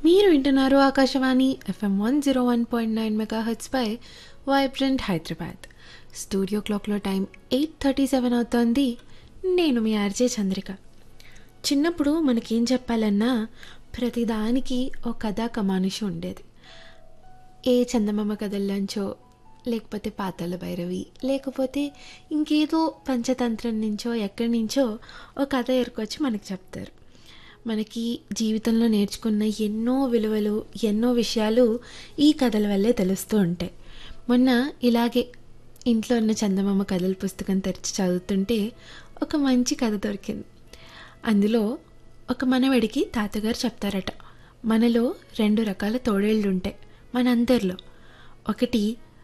మీరు వింటున్నారు Akashvani FM one zero one point nine mega పై వైబ్రెంట్ హైదరాబాద్ స్టూడియో క్లాక్లో టైం ఎయిట్ థర్టీ సెవెన్ అవుతోంది నేను మీ ఆర్జే చంద్రిక చిన్నప్పుడు మనకేం చెప్పాలన్నా ప్రతిదానికి ఓ కథా కమానుషి ఉండేది ఏ చందమామ కథల్లోంచో లేకపోతే పాతాల భైరవి లేకపోతే ఇంకేదో పంచతంత్రం నుంచో ఎక్కడి నుంచో ఒక కథ ఎరుకొచ్చి మనకి చెప్తారు మనకి జీవితంలో నేర్చుకున్న ఎన్నో విలువలు ఎన్నో విషయాలు ఈ కథల వల్లే తెలుస్తూ ఉంటాయి మొన్న ఇలాగే ఇంట్లో ఉన్న చందమామ కథల పుస్తకం తెరిచి చదువుతుంటే ఒక మంచి కథ దొరికింది అందులో ఒక మనవడికి తాతగారు చెప్తారట మనలో రెండు రకాల తోడేళ్ళు ఉంటాయి మనందరిలో ఒకటి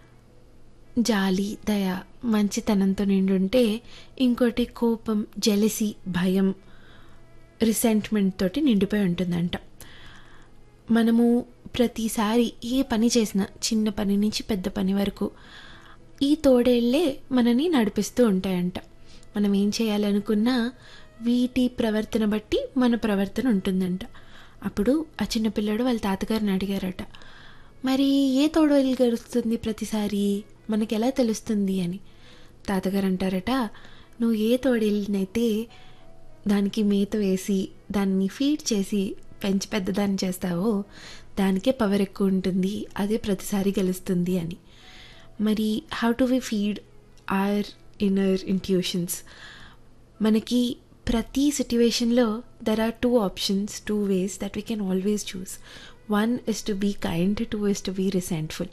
జాలి దయ మంచితనంతో నిండుంటే ఇంకోటి కోపం జెలసి భయం రిసెంట్మెంట్ తోటి నిండిపోయి ఉంటుందంట మనము ప్రతిసారి ఏ పని చేసినా చిన్న పని నుంచి పెద్ద పని వరకు ఈ తోడేళ్లే మనని నడిపిస్తూ ఉంటాయంట మనం ఏం చేయాలనుకున్నా వీటి ప్రవర్తన బట్టి మన ప్రవర్తన ఉంటుందంట అప్పుడు ఆ చిన్నపిల్లడు వాళ్ళ తాతగారిని అడిగారట మరి ఏ తోడేలు గడుస్తుంది ప్రతిసారి మనకి ఎలా తెలుస్తుంది అని తాతగారు అంటారట నువ్వు ఏ తోడేలినైతే దానికి మేత వేసి దాన్ని ఫీడ్ చేసి పెంచి పెద్దదాన్ని చేస్తావో దానికే పవర్ ఎక్కువ ఉంటుంది అదే ప్రతిసారి గెలుస్తుంది అని మరి how to we feed our inner intuitions మనకి ప్రతి సిట్యువేషన్లో there are two options two ways that we can always choose one is to be kind two is to be resentful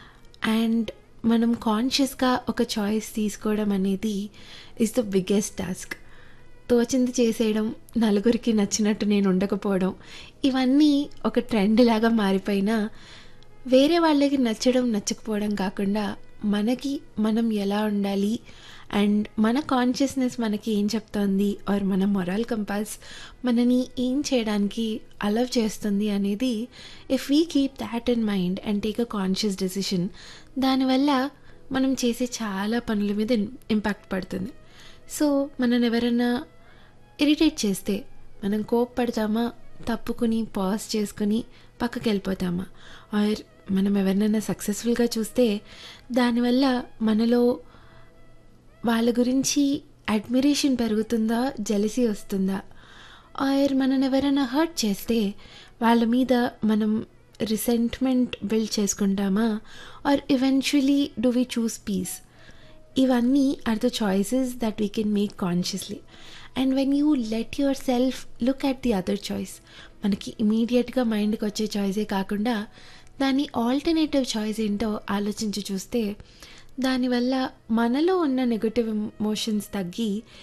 and మనం కాన్షియస్గా ఒక చాయిస్ తీసుకోవడం అనేది ఇస్ ద బిగ్గెస్ట్ టాస్క్ తోచింది చేసేయడం నలుగురికి నచ్చినట్టు నేను ఉండకపోవడం ఇవన్నీ ఒక ట్రెండ్ లాగా మారిపోయినా వేరే వాళ్ళకి నచ్చడం నచ్చకపోవడం కాకుండా మనకి మనం ఎలా ఉండాలి అండ్ మన కాన్షియస్నెస్ మనకి ఏం చెప్తోంది ఆర్ మన మొరల్ కంపాస్ మనని ఏం చేయడానికి అలవ్ చేస్తుంది అనేది if we keep that in mind and take a conscious decision దానివల్ల మనం చేసే చాలా పనుల మీద ఇంపాక్ట్ పడుతుంది సో మనం ఎవరైనా ఇరిటేట్ చేస్తే మనం కోప్పడతామా తప్పుకుని పాజ్ చేసుకుని పక్కకి వెళ్ళిపోతామా ఆర్ మనం ఎవరినైనా సక్సెస్ఫుల్గా చూస్తే దానివల్ల మనలో వాళ్ళ గురించి అడ్మిరేషన్ పెరుగుతుందా జెలసీ వస్తుందా ఆర్ మనం ఎవరైనా హర్ట్ చేస్తే వాళ్ళ మీద మనం రిసెంట్మెంట్ బిల్డ్ చేసుకుంటామా or eventually do we choose peace ఇవన్నీ are the choices that we can make consciously and when you let yourself look at the other choice మనకి ఇమీడియట్గా మైండ్కి వచ్చే చాయిసే కాకుండా దాని ఆల్టర్నేటివ్ చాయిస్ ఏంటో ఆలోచించి చూస్తే దానివల్ల మనలో ఉన్న నెగటివ్ ఎమోషన్స్ తగ్గి